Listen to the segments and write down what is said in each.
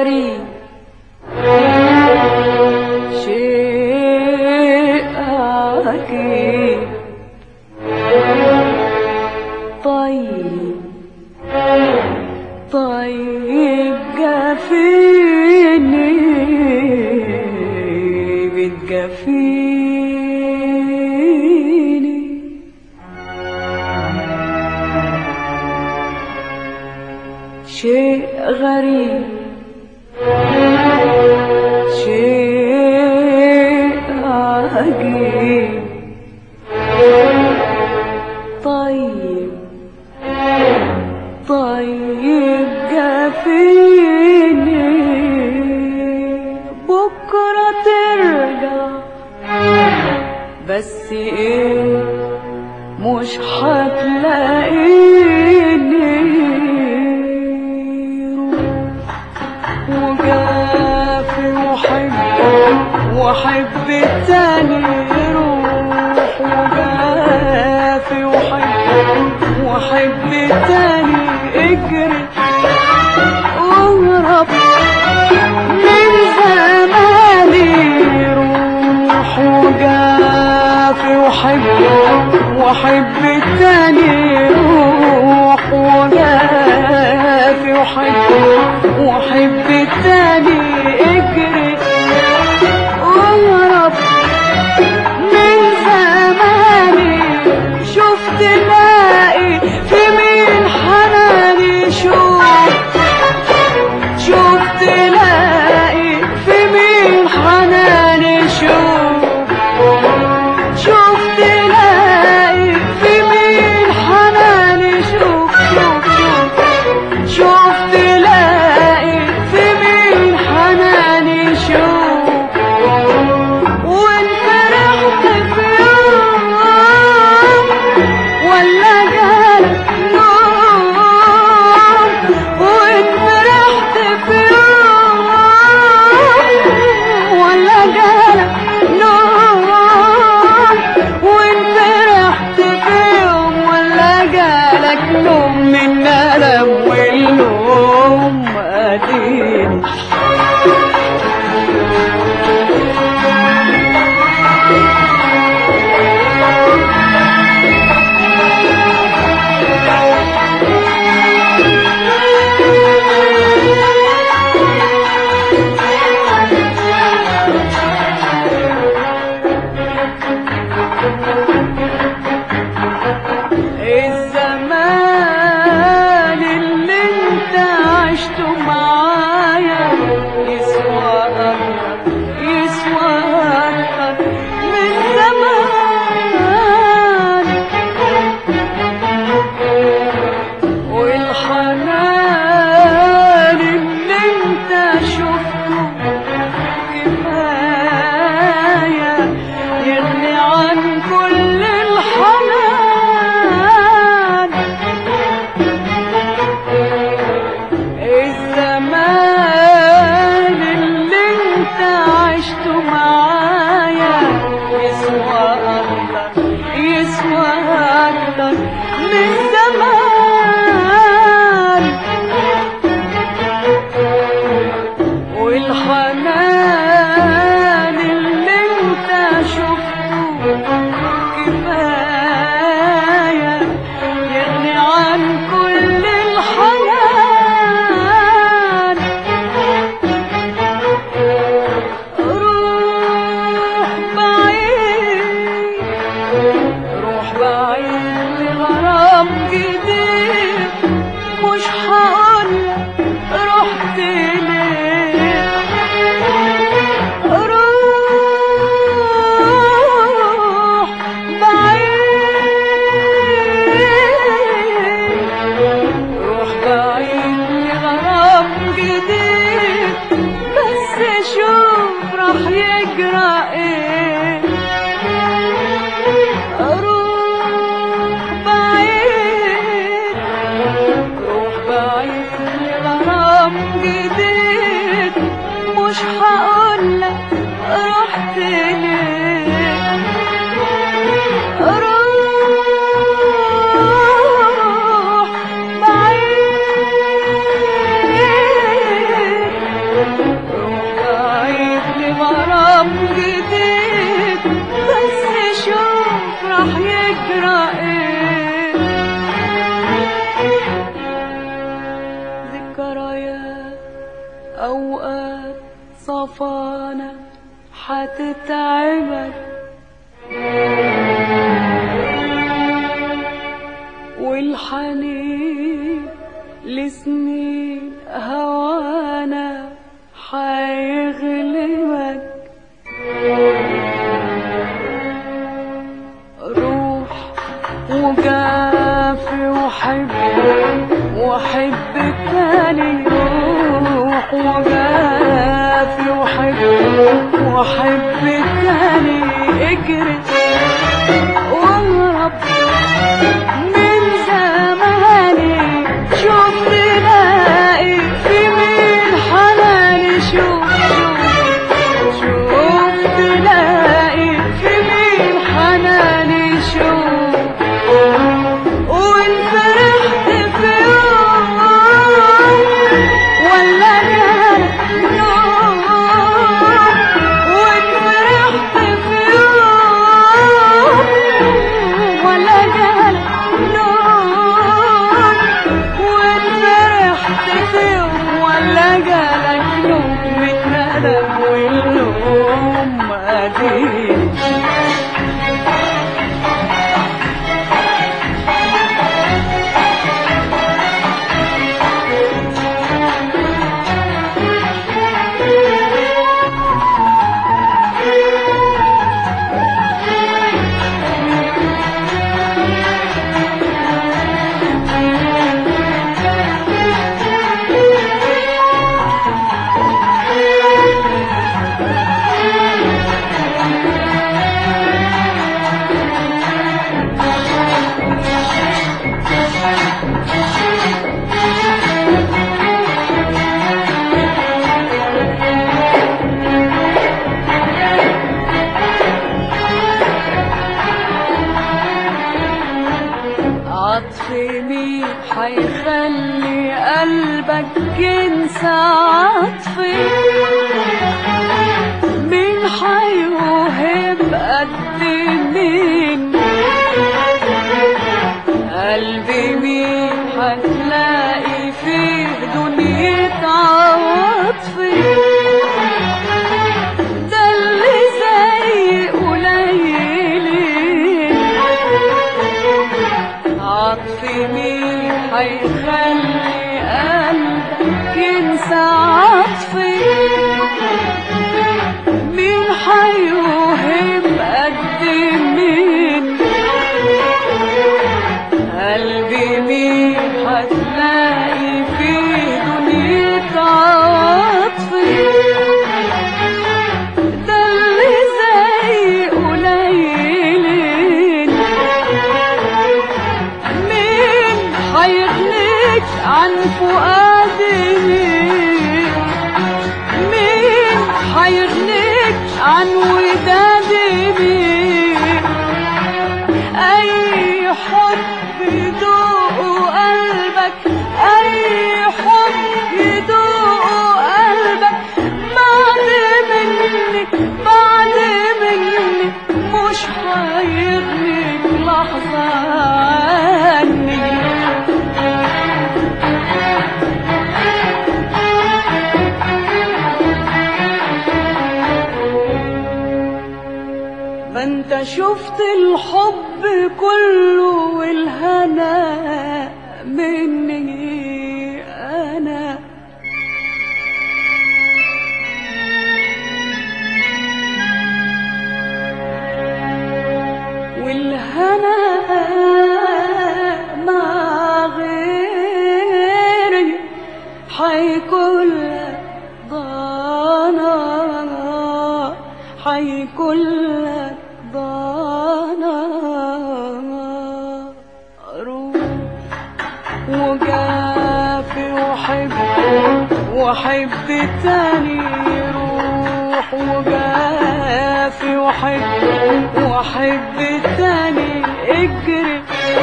غريب شيء عجيب طيب طيب جافيني بتجافيني شيء غريب شيء عجيب طيب طيب جافيني بكرة ترجع بس ايه مش هتلاقيني وجافي وحب وحب التاني روح وجافي وحب وحب التاني اجري واهرب من زماني روح وجافي وحب وحب التاني روح وجافي وحب وحب التاني اجري واهرب من زماني شفت لاقي في مين حناني شوف شفت لاقي في مين حناني شوف شفت لاقي في مين حناني شوف شوف شوف شفت لاقي في مين حناني شوف وان فرحت في يوم ولا جالك نوم وان فرحت في يوم ولا جالك نوم وان فرحت في يوم ولا جالك نوم من ألم والنوم أديني الزمان اللي انت عشته معايا يسوى اكتر يسوى اكتر من زمان والحنان اللي انت شفته كفاية يغني عن كل الحنان الزمان اللي انت عشته معايا يسوى اكتر يسوى اكتر من زمان والحنان اللي انت شفته كفاية يغني عن كل الحنان روح بعيد روح بعيد لغرام جديد مش هقولك رحت ليه روح بعيد روح بعيد لغرام جديد بس شوف راح يجرى ايه روح صفانا حتتعبك والحنين لسنين هوانا حيغلبك روح وجافي وحب وحب تاني روح وجافي وحب وحب تاني اجري واهرب من زماني شوف تلاقي في مين حناني شوف شوف شوف تلاقي في مين حناني شوف وان فرحت في يوم ولا جالك نوم وان فرحت في يوم ولا جالك نوم وان فرحت في يوم ولا جالك نوم من ندم والنوم قديم عطفي مين حيخلي قلبك ينسى عطفي مين حيوهب قد مين قلبي مين هتلاقي فيه دنيا عطفي ده اللي زي قليلين عطفي مين حيخلي قلبك ينسى عطفي مين حيوهم قد مين قلبي مين هتلاقي فيه دنيا عطفي ده اللي زي قليلين مين حيغنيك عن فؤادي مين حيغنيك عن ودادي مين اي حب يدوق قلبك اي حب يدوق قلبك بعد مني بعد مني مش هيغنيك لحظة عني ما انت شفت الحب كله والهنا مني انا والهنا مع غيري حيكون لك ضنا حيكون لك ضنا روح وجافي وحب وحب تاني روح وجافي وحب وحب تاني اجري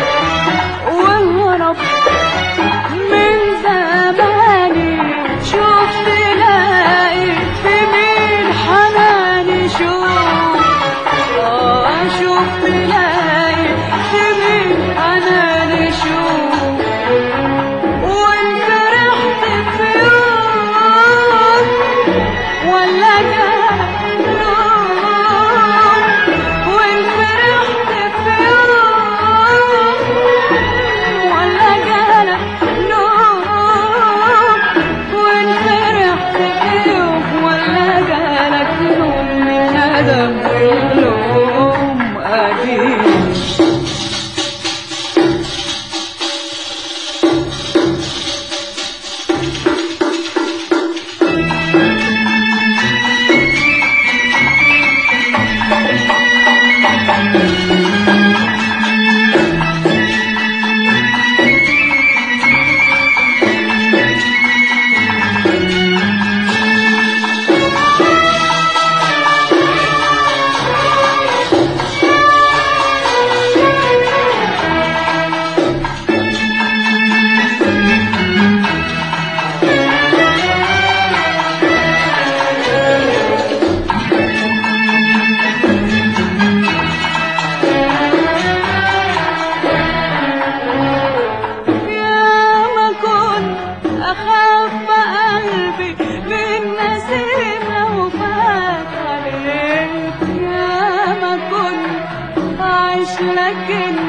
واهرب من زماني شوف تلاقي في مين حناني شوف آه شوف تلاقي في مين حناني شوف وان فرحت في يوم ولا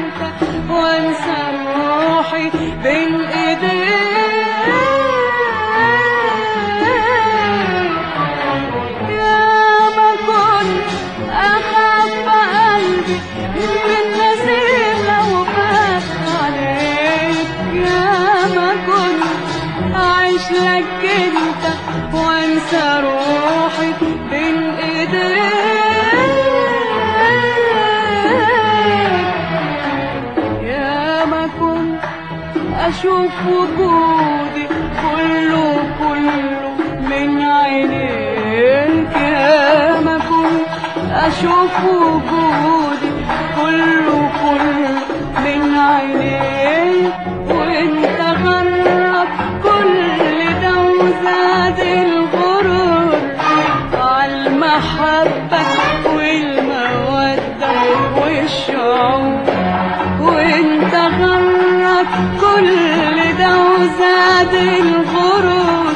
انت وانسى روحي بين ايديك يا ما كنت اخاف قلبي من نسيم لو فات عليك يا ما كنت اعيش لك انت وانسى روحي بين ايديك يا ما كنت اشوف وجودي كله كله من عينيك يا ما كنت اشوف وجودي كله كله من عينيك وانت غرب كل ده وزاد الغرور عالمحبة والمودة والشعور وانت غرك كل ده وزاد الغرور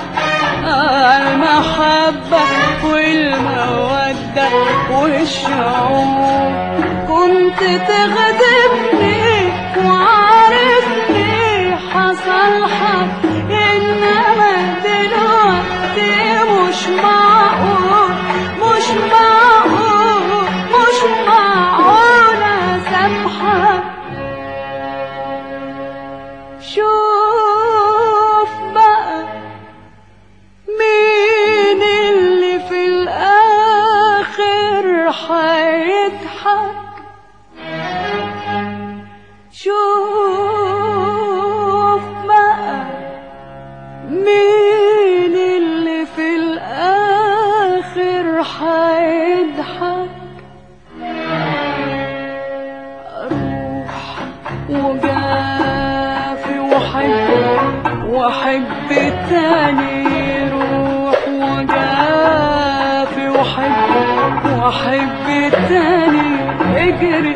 المحبة والمودة والشعور كنت تغضبني وعارفني حصل حق انما دلوقتي مش معقول مش معقول مش معقول اسامحك شوف بقى مين اللي في الآخر هيضحك شوف بقى مين اللي في الآخر هيضحك أروح وجافي وحب وحب تاني روح وجافي وحب وحب تاني اجري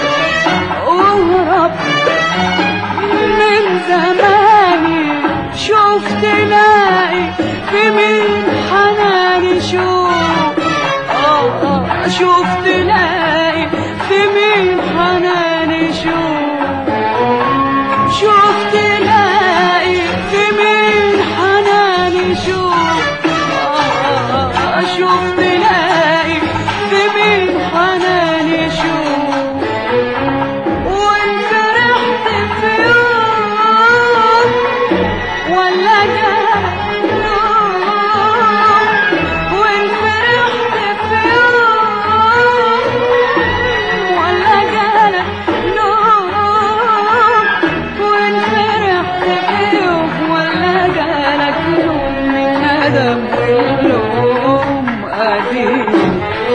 اهرب من زماني شوف تلاقي في مين حناني شوف آه آه شوف تلاقي في مين حناني شوف شوف تلاقي في مين حناني شوف آه آه شوف تلاقي في مين حناني شوف وان فرحت في يوم ولا جالك نوم وان فرحت في يوم ولا جالك نوم وان فرحت في يوم ولا جالك نوم من ندم واللوم قديم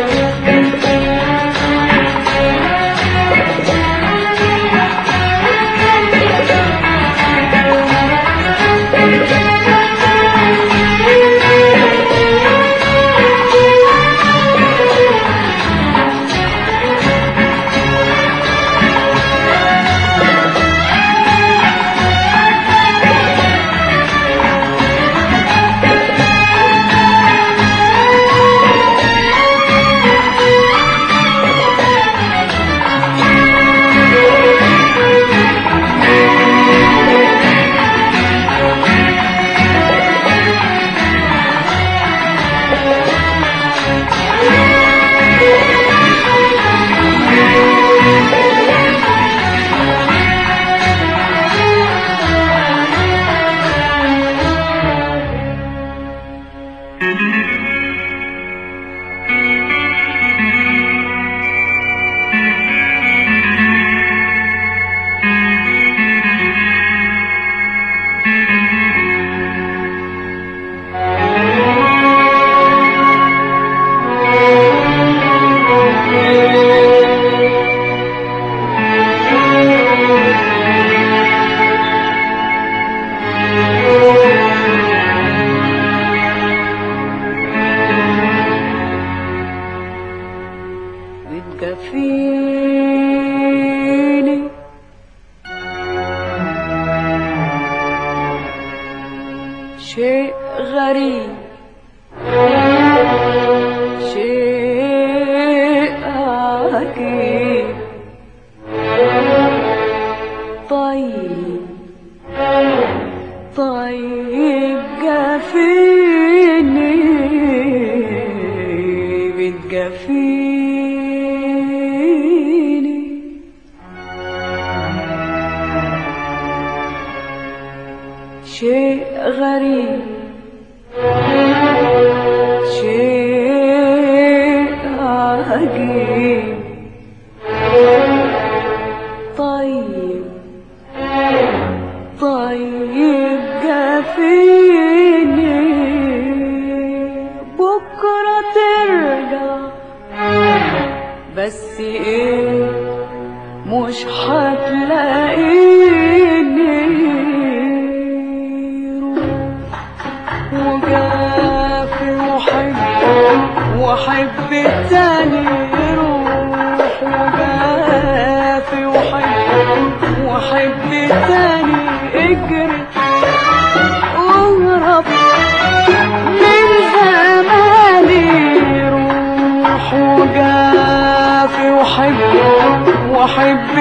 بتكفيني شيء غريب شيء عجيب طيب طيب جافيني بتجافيني شيء غريب شيء عجيب طيب طيب جافيني بكرة ترجع بس ايه مش هتلاقيني وجافي وحب وحب التاني روح وجافي وحب وحب التاني اجري واهرب من زماني روح وجافي وحب وحب